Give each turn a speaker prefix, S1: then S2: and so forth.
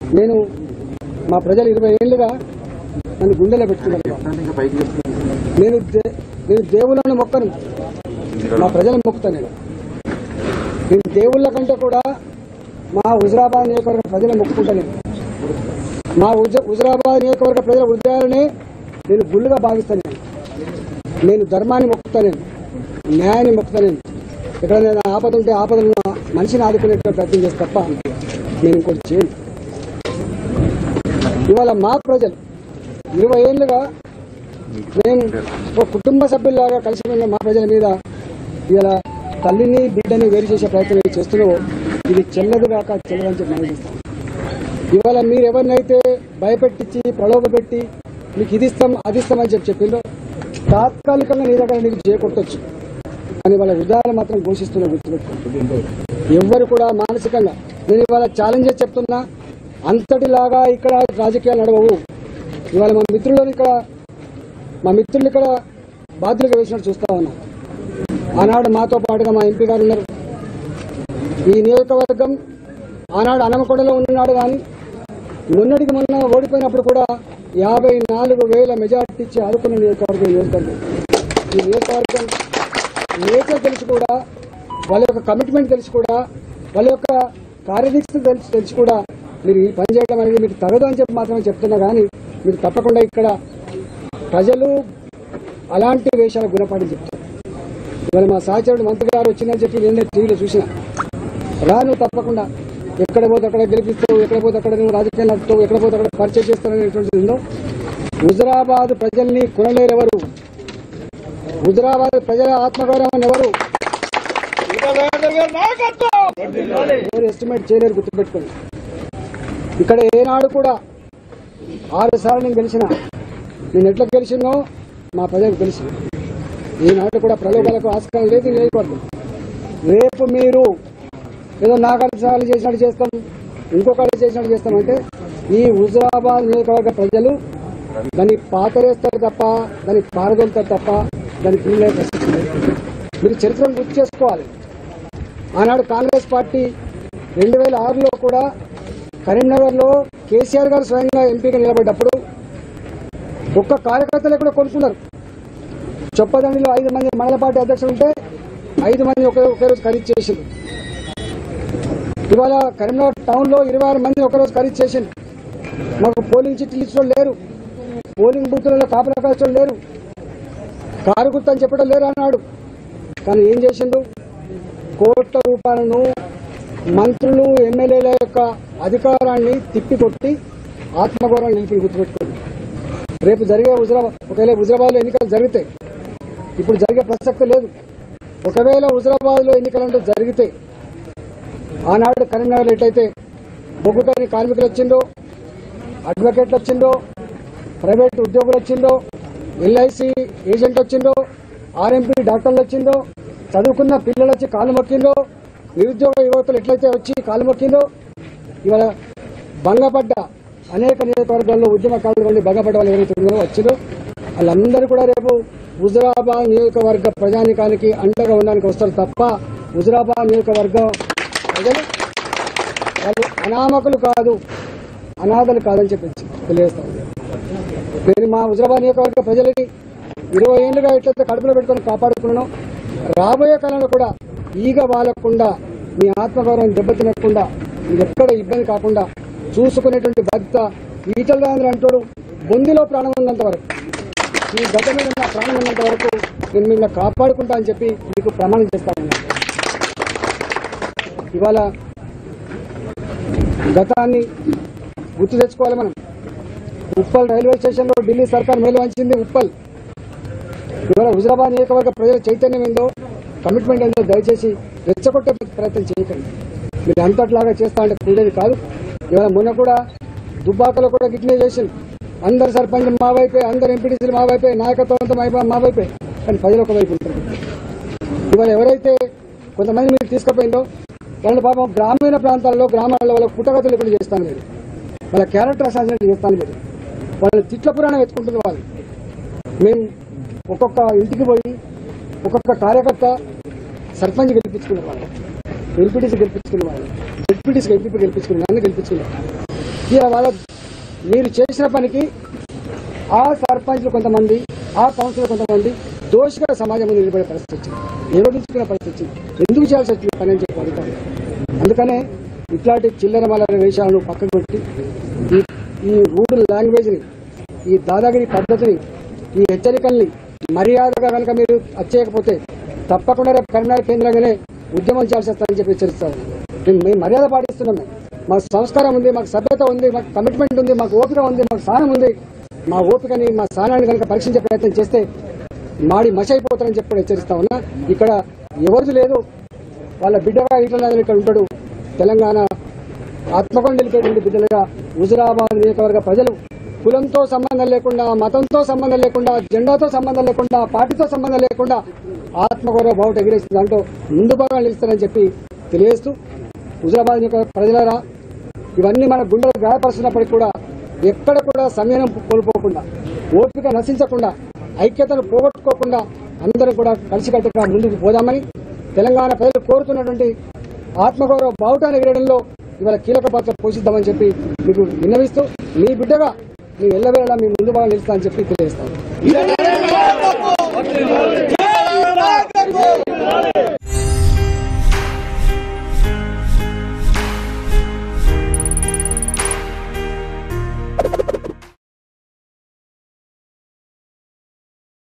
S1: నేను మా ప్రజలు ఇరవై ఏళ్ళుగా నన్ను గుండెలో పెట్టుకున్నాను నేను దే- నేను దేవుళ్ళను మొక్కను మా ప్రజలను మొక్కుతాను నేను నేను దేవుళ్ళ కంటే కూడా మా హుజరాబాద్ నియోజకవర్గ ప్రజలను మొక్కుకుంటాను నేను మా హుజ హుజరాబాద్ నియోజకవర్గ ప్రజల హృదయాలనే నేను గుళ్ళుగా భావిస్తాను నేను నేను ధర్మాన్ని మొక్కుతాను నేను న్యాయాన్ని మొక్కుతాను నేను ఎక్కడ నేను ఆపద ఉంటే ఆపదలు ఉన్న మనిషిని ఆదుకునేటువంటి ప్రయత్నం చేసి తప్ప నేను ఇంకోటి చేయను ఇవాళ మా ప్రజలు ఇరవై ఏళ్ళుగా మేము ఒక కుటుంబ సభ్యుల్లాగా కలిసి ఉన్న మా ప్రజల మీద ఇవాళ తల్లిని బిడ్డని వేరు చేసే ప్రయత్నం ఏది చేస్తున్నావో ఇది చెల్లదు కాక చెల్లదని చెప్పి మనం చేస్తాం ఇవాళ మీరు ఎవరినైతే భయపెట్టించి ప్రలోభపెట్టి మీకు ఇది ఇస్తాం అది ఇస్తాం అని చెప్పి చెప్పిందో తాత్కాలికంగా నీ దగ్గర నీకు చేకొట్టొచ్చు కానీ వాళ్ళ హృదయాలు మాత్రం ఘోషిస్తున్న గుర్తుపెట్టుకో ఎవ్వరు కూడా మానసికంగా నేను ఇవాళ ఛాలెంజ్ చేసి చెప్తున్నా అంతటిలాగా ఇక్కడ రాజకీయాలు నడవవు ఇవాళ మా మిత్రులను ఇక్కడ మా మిత్రులు ఇక్కడ బాధ్యులుగా వేసినట్టు చూస్తా ఉన్నా ఆనాడు మాతో పాటుగా మా ఎంపీ గారు ఉన్నారు ఈ నియోజకవర్గం ఆనాడు అనమకొండలో ఉన్నాడు కానీ మొన్నటికి మొన్న ఓడిపోయినప్పుడు కూడా యాభై నాలుగు వేల మెజార్టీ ఇచ్చి ఆదుకున్న నియోజకవర్గం ఈ నియోజకవర్గం ఈ నియోజకవర్గం నేచర్ తెలిసి కూడా వాళ్ళ యొక్క కమిట్మెంట్ తెలిసి కూడా వాళ్ళ యొక్క కార్యదీక్ష తెలిసి తెలిసి కూడా మీరు ఈ పని చేయడం అనేది మీకు తగదు అని చెప్పి మాత్రమే చెప్తున్నా కానీ మీరు తప్పకుండా ఇక్కడ ప్రజలు అలాంటి వేషాల గుణపాఠం చెప్తారు ఇవాళ మా సహచరుడు మంత్రి గారు వచ్చిందని చెప్పి నేను టీవీలో చూసిన రా నువ్వు తప్పకుండా ఎక్కడ పోతే అక్కడ గెలిపిస్తావు ఎక్కడ పోతే అక్కడ నువ్వు రాజకీయాలు నడుపుతావు ఎక్కడ పోతే అక్కడ పరిచయం చేస్తాననేటువంటిది ఉందో హుజరాబాద్ ప్రజల్ని కొనలేరు ఎవరు హుజరాబాద్ ప్రజల ఆత్మగౌరవం ఎవరు ఎవరు ఎస్టిమేట్ చేయలేరు గుర్తుపెట్టుకోండి ఇక్కడ ఏనాడు కూడా ఆరు సార్లు నేను గెలిచిన నేను ఎట్లా గెలిచినో మా ప్రజలకు తెలుసు ఈనాడు కూడా ప్రలోభాలకు ఆస్కారం లేదు ఈ నియోజకవర్గం రేపు మీరు ఏదో నాకాలు సార్లు చేసినట్టు చేస్తాం ఇంకొకటి చేసినట్టు చేస్తామంటే ఈ హుజరాబాద్ నియోజకవర్గ ప్రజలు దాన్ని పాతరేస్తారు తప్ప దాన్ని పారదోలుతారు తప్ప దాన్ని పిల్లలే ప్రశ్నించలేదు మీరు చరిత్రను గుర్తు చేసుకోవాలి ఆనాడు కాంగ్రెస్ పార్టీ రెండు వేల ఆరులో కూడా కరీంనగర్లో కేసీఆర్ గారు స్వయంగా ఎంపీగా నిలబడ్డప్పుడు ఒక్క కార్యకర్తలే కూడా కొనుక్కున్నారు చొప్పదండిలో ఐదు మంది మండల పార్టీ అధ్యక్షులు ఉంటే ఐదు మంది ఒకే ఒకే రోజు ఖరీదు చేసింది ఇవాళ కరీంనగర్ టౌన్ లో ఇరవై ఆరు మంది ఒకరోజు ఖరీదు చేసింది మాకు పోలింగ్ చిట్లు ఇచ్చడం లేరు పోలింగ్ బూతులలో కాపలా కాల్చడం లేరు కారు గుర్తు అని చెప్పడం లేరు అన్నాడు కానీ ఏం చేసిండు కోట్ల రూపాయలను మంత్రులు ఎమ్మెల్యేల యొక్క అధికారాన్ని తిప్పికొట్టి ఆత్మగౌరవం నిలిపి గుర్తుపెట్టుకోండి రేపు జరిగే హుజరాబాద్ ఒకవేళ హుజరాబాద్లో ఎన్నికలు జరిగితే ఇప్పుడు జరిగే ప్రసక్తి లేదు ఒకవేళ హుజరాబాద్లో ఎన్నికలంటూ జరిగితే ఆనాడు కరీంనగర్ ఎట్టయితే బొగ్గుటని కార్మికులు వచ్చిందో అడ్వకేట్లు వచ్చిందో ప్రైవేట్ ఉద్యోగులు వచ్చిందో ఎల్ఐసి ఏజెంట్ వచ్చిందో ఆర్ఎంపీ డాక్టర్లు వచ్చిందో చదువుకున్న పిల్లలు వచ్చి కాలు మొక్కిందో నిరుద్యోగ యువకులు ఎట్లయితే వచ్చి కాలు మొక్కిందో ఇవాళ భంగపడ్డ అనేక నియోజకవర్గాల్లో ఉద్యమకారులు నుండి భంగపడ్డ వాళ్ళు ఎవరైతే ఉన్నారో వచ్చిందో వాళ్ళందరూ కూడా రేపు హుజరాబాద్ నియోజకవర్గ ప్రజానికానికి అండగా ఉండడానికి వస్తారు తప్ప హుజరాబాద్ నియోజకవర్గం ప్రజలు వాళ్ళు అనామకులు కాదు అనాథలు కాదని చెప్పి తెలియజేస్తాం నేను మా హుజరాబాద్ నియోజకవర్గ ప్రజలకి ఇరవై ఏళ్ళుగా ఎట్లయితే కడుపులో పెట్టుకొని కాపాడుకున్నానో రాబోయే కాలంలో కూడా ఈగ వాలకుండా మీ ఆత్మగౌరవం దెబ్బతినకుండా మీకు ఎక్కడ ఇబ్బంది కాకుండా చూసుకునేటువంటి బాధ్యత ఈటల రాజేంద్ర అంటాడు బొందిలో ప్రాణం ఉన్నంత వరకు ఈ గత మీద ఉన్న ప్రాణం ఉన్నంత వరకు నేను మిమ్మల్ని కాపాడుకుంటా అని చెప్పి మీకు ప్రమాణం చేస్తా ఉన్నాను ఇవాళ గతాన్ని గుర్తు తెచ్చుకోవాలి మనం ఉప్పల్ రైల్వే స్టేషన్ లో ఢిల్లీ సర్కార్ మేలు వంచింది ఉప్పల్ ఇవాళ హుజరాబాద్ నియోజకవర్గ ప్రజల చైతన్యం ఏందో కమిట్మెంట్ ఏందో దయచేసి రెచ్చగొట్టే ప్రయత్నం చేయకండి మీరు అంతట్లాగా చేస్తా అంటే కూడేది కాదు ఇవాళ మొన్న కూడా దుబ్బాకలో కూడా గిట్లే చేసింది అందరు సర్పంచ్ మా వైపే అందరు ఎంపీటీసీలు మా వైపే నాయకత్వం అంతా మా వైపే- మా వైపే కానీ ప్రజలు ఒక వైపు ఉంటారు ఇవాళ ఎవరైతే కొంతమంది మీరు తీసుకుపోయిందో వాళ్ళ పాపం గ్రామీణ ప్రాంతాల్లో గ్రామాల్లో వాళ్ళ పుట్టగతులు లేకుండా చేస్తాను మీరు వాళ్ళ క్యారెక్టర్ అసాసినేట్ చేస్తాను మీరు వాళ్ళ తిట్ల పురాణం ఎత్తుకుంటున్న వాళ్ళు మేము ఒక్కొక్క ఇంటికి పోయి ఒక్కొక్క కార్యకర్త సర్పంచ్ గెలిపించుకునే వాళ్ళు ఎంపీటీసీ గెలిపించుకునే వాళ్ళు ఎంపీటీసీ ఎంపీ గెలిపించుకునే నన్ను గెలిపించుకున్నారు ఇక వాళ్ళ మీరు చేసిన పనికి ఆ సర్పంచ్లు కొంతమంది ఆ కౌన్సిలర్ కొంతమంది దోషిగా సమాజం ముందు నిలబడే పరిస్థితి వచ్చింది నిరోధించుకునే పరిస్థితి వచ్చింది ఎందుకు చేయాల్సి వచ్చింది పని అని చెప్పి అడుగుతాను అందుకనే ఇట్లాంటి చిల్లర మల్లర వేషాలను పక్కకు పెట్టి ఈ ఈ రూడ్ లాంగ్వేజ్ని ఈ దాదాగిరి పద్ధతిని ఈ హెచ్చరికల్ని మర్యాదగా కనుక మీరు వచ్చేయకపోతే తప్పకుండా రేపు కరీంనగర్ కేంద్రంగానే ఉద్యమం చేయాల్సి వస్తారని చెప్పి హెచ్చరిస్తారు మేము మేము మర్యాద పాటిస్తున్నాం మేము. మాకు సంస్కారం ఉంది మాకు సభ్యత ఉంది మాకు కమిట్మెంట్ ఉంది మాకు ఓపిక ఉంది మాకు సహనం ఉంది మా ఓపికని మా సహనాన్ని కనుక పరీక్షించే ప్రయత్నం చేస్తే మాడి మష అయిపోతారని చెప్పి కూడా హెచ్చరిస్తా ఉన్నా ఇక్కడ ఎవరిది లేదు వాళ్ళ బిడ్డగా ఇట్లా ఇక్కడ ఉంటాడు తెలంగాణ ఆత్మకం నిలిపేటువంటి బిడ్డలుగా హుజురాబాద్ నియోజకవర్గ ప్రజలు కులంతో సంబంధం లేకుండా మతంతో సంబంధం లేకుండా జెండాతో సంబంధం లేకుండా పార్టీతో సంబంధం లేకుండా ఆత్మగౌరవ బావుట ఎగిరేస్తుంది దాంట్లో ముందు భాగాలు నిలుస్తారని చెప్పి తెలియజేస్తూ హుజురాబాద్ నియోజకవర్గ ప్రజలారా ఇవన్నీ మన గుండెలు గాయపరుస్తున్నప్పటికీ కూడా ఎక్కడ కూడా సమయం కోల్పోకుండా ఓపిక నశించకుండా ఐక్యతను పోగొట్టుకోకుండా అందరం కూడా కలిసికట్టుగా ముందుకు పోదామని తెలంగాణ ప్రజలు కోరుతున్నటువంటి ఆత్మగౌరవ బావుటాన్ని ఎగరడంలో ఇవాళ కీలక పాత్ర పోషిద్దామని చెప్పి మీకు విన్నవిస్తూ మీ బిడ్డగా మీ ఎల్లవేళలా మీ ముందు బాగా నిలుస్తా అని చెప్పి తెలియజేస్తాను